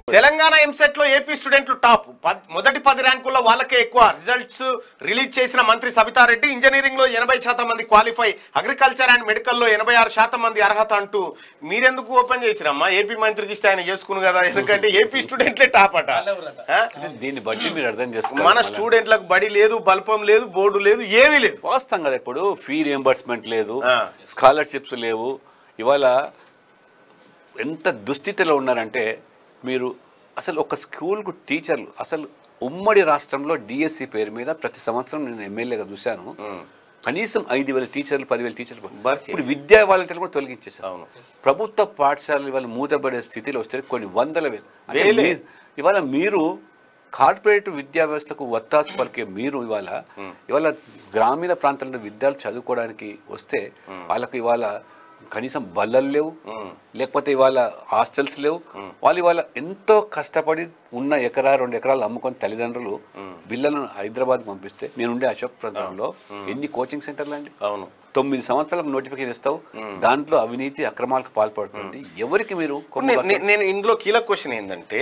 తెలంగాణ ఎంసెట్ లో ఏపీ స్టూడెంట్లు టాప్ పద్- మొదటి పది ర్యాంకుల్లో వాళ్ళకే ఎక్కువ రిజల్ట్స్ రిలీజ్ చేసిన మంత్రి సబితారెడ్డి ఇంజనీరింగ్ లో ఎనభై శాతం మంది క్వాలిఫై అగ్రికల్చర్ అండ్ మెడికల్ లో ఎనభై ఆరు శాతం మంది అర్హత అంటూ మీరెందుకు ఓపెన్ చేసిరమ్మా ఏపీ మంత్రికి ఇస్తే ఆయన చేసుకును కదా ఎందుకంటే ఏపీ స్టూడెంట్లే టాప్ అట ఆ? దీన్ని బట్టి మీరు అర్థం మన చేసుకోవాలి స్టూడెంట్లకు బడి లేదు బల్పం లేదు బోర్డు లేదు ఏమీ లేదు వాస్తవం కదా ఇప్పుడు ఫీ రియంబర్స్మెంట్ లేదు ఆ. స్కాలర్షిప్స్ లేవు ఇవాళ ఎంత దుస్థితిలో ఉన్నారంటే మీరు అసలు ఒక స్కూల్కు టీచర్లు అసలు ఉమ్మడి రాష్ట్రంలో డిఎస్సి పేరు మీద ప్రతి సంవత్సరం నేను ఎమ్మెల్యేగా చూశాను కనీసం ఐదు వేల టీచర్లు పదివేల టీచర్లు భర్తీ. ఇప్పుడు విద్యా వాలంటీర్లు కూడా తొలగించేశారు అవును ప్రభుత్వ పాఠశాలలు ఇవాళ మూతపడే స్థితిలో వస్తే కొన్ని వందల వేలు అంటే వేలే. మీ- ఇవాళ మీరు కార్పొరేట్ విద్యా వ్యవస్థకు ఒత్తాసు పలికే మీరు ఇవాళ ఇవాళ గ్రామీణ ప్రాంతాల్లో విద్యార్థులు చదువుకోవడానికి వస్తే వాళ్ళకి ఇవాళ కనీసం బల్లలు లేవు లేకపోతే ఇవాళ హాస్టల్స్ లేవు వాళ్ళు ఇవాళ ఎంతో కష్టపడి ఉన్న ఎకరా రెండు ఎకరాలు అమ్ముకొని తల్లిదండ్రులు పిల్లలను హైదరాబాద్ పంపిస్తే నేనుండే అశోక్ ప్రాంతంలో ఎన్ని కోచింగ్ సెంటర్లు అండి అవును తొమ్మిది సంవత్సరాలకు నోటిఫికేషన్ ఇస్తావు దాంట్లో అవినీతి అక్రమాలకు పాల్పడుతుంది ఎవరికి మీరు కొమ్ము నే- కాస్తారు? నే- నేను ఇందులో కీలక క్వశ్చన్ ఏంటంటే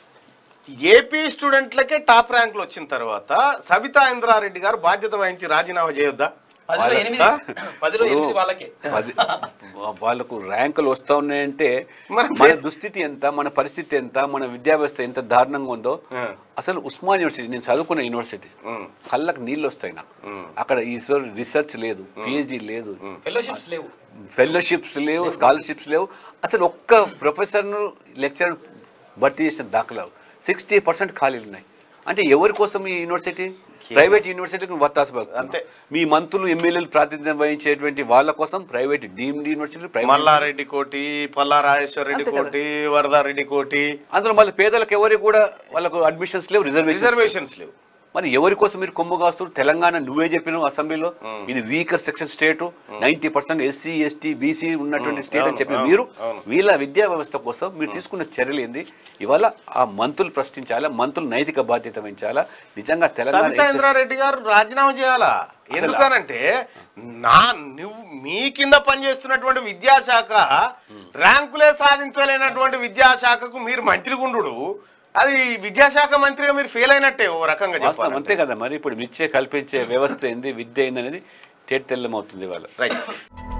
ఏపీ స్టూడెంట్లకే టాప్ ర్యాంకులు వచ్చిన తర్వాత సబితా ఇంద్రారెడ్డి గారు బాధ్యత వహించి రాజీనామా చేయొద్దా పదిలో ఎనిమిది పదిలో ఎనిమిది వాళ్ళకే పది వాళ్ళకు ర్యాంకులు వస్తా ఉన్నాయంటే మరి మన దుస్థితి ఎంత మన పరిస్థితి ఎంత మన విద్యా వ్యవస్థ ఎంత దారుణంగా ఉందో అసలు ఉస్మాన్ యూనివర్సిటీ నేను చదువుకున్న యూనివర్సిటీ కళ్ళకు నీళ్ళు వస్తాయి నాకు అక్కడ ఈ రీసెర్చ్ లేదు పిహెచ్డి లేదు ఫెలోషిప్స్ లేవు ఫెలోషిప్స్ లేవు స్కాలర్షిప్స్ లేవు అసలు ఒక్క ప్రొఫెసర్ను లెక్చర్ భర్తీ చేసిన దాఖలాలు సిక్స్టీ పర్సెంట్ ఖాళీలు ఉన్నాయి అంటే ఎవరి కోసం ఈ యూనివర్సిటీ ప్రైవేట్ యూనివర్సిటీకి వత్తాసు పలుకుతుంది. అంతే. మీ మంత్రులు ఎమ్మెల్యేలు ప్రాతినిధ్యం వహించేటువంటి వాళ్ళ కోసం private deemed university private Mallareddy కోటి పల్లా రాజేశ్వర రెడ్డి కోటి వరదారెడ్డి కోటి అందులో మళ్ళీ పేదలకు ఎవరికి కూడా వాళ్ళకు అడ్మిషన్స్ లేవు రిజర్వేషన్ రిజర్వేషన్స్ లేవు మరి ఎవరి కోసం మీరు కొమ్ము కాస్తారు తెలంగాణ నువ్వే చెప్పినావు అసెంబ్లీలో ఇది weaker section state ninety percent SC ST BC ఉన్నటువంటి స్టేట్ అని చెప్పి మీరు వీళ్ళ విద్యా వ్యవస్థ కోసం మీరు తీసుకున్న చర్యలు ఏంది ఇవాళ ఆ మంత్రులు ప్రశ్నించాలా మంత్రులు నైతిక బాధ్యత వహించాలా నిజంగా తెలంగాణ సబితా ఇంద్రారెడ్డి గారు రాజీనామా చేయాలా ఎందుకనంటే నా నువ్వు మీ కింద పనిచేస్తున్నటువంటి విద్యాశాఖ ర్యాంకులే సాధించలేనటువంటి విద్యాశాఖకు మీరు మంత్రి గుండు అది విద్యాశాఖ మంత్రిగా మీరు ఫెయిల్ అయినట్టే ఓ రకంగా వాస్తవం చెప్పాలి అంతే కదా మరి ఇప్పుడు విద్య కల్పించే వ్యవస్థ ఏంది విద్య ఏంది అనేది తేట తెల్లమవుతుంది ఇవాళ రైట్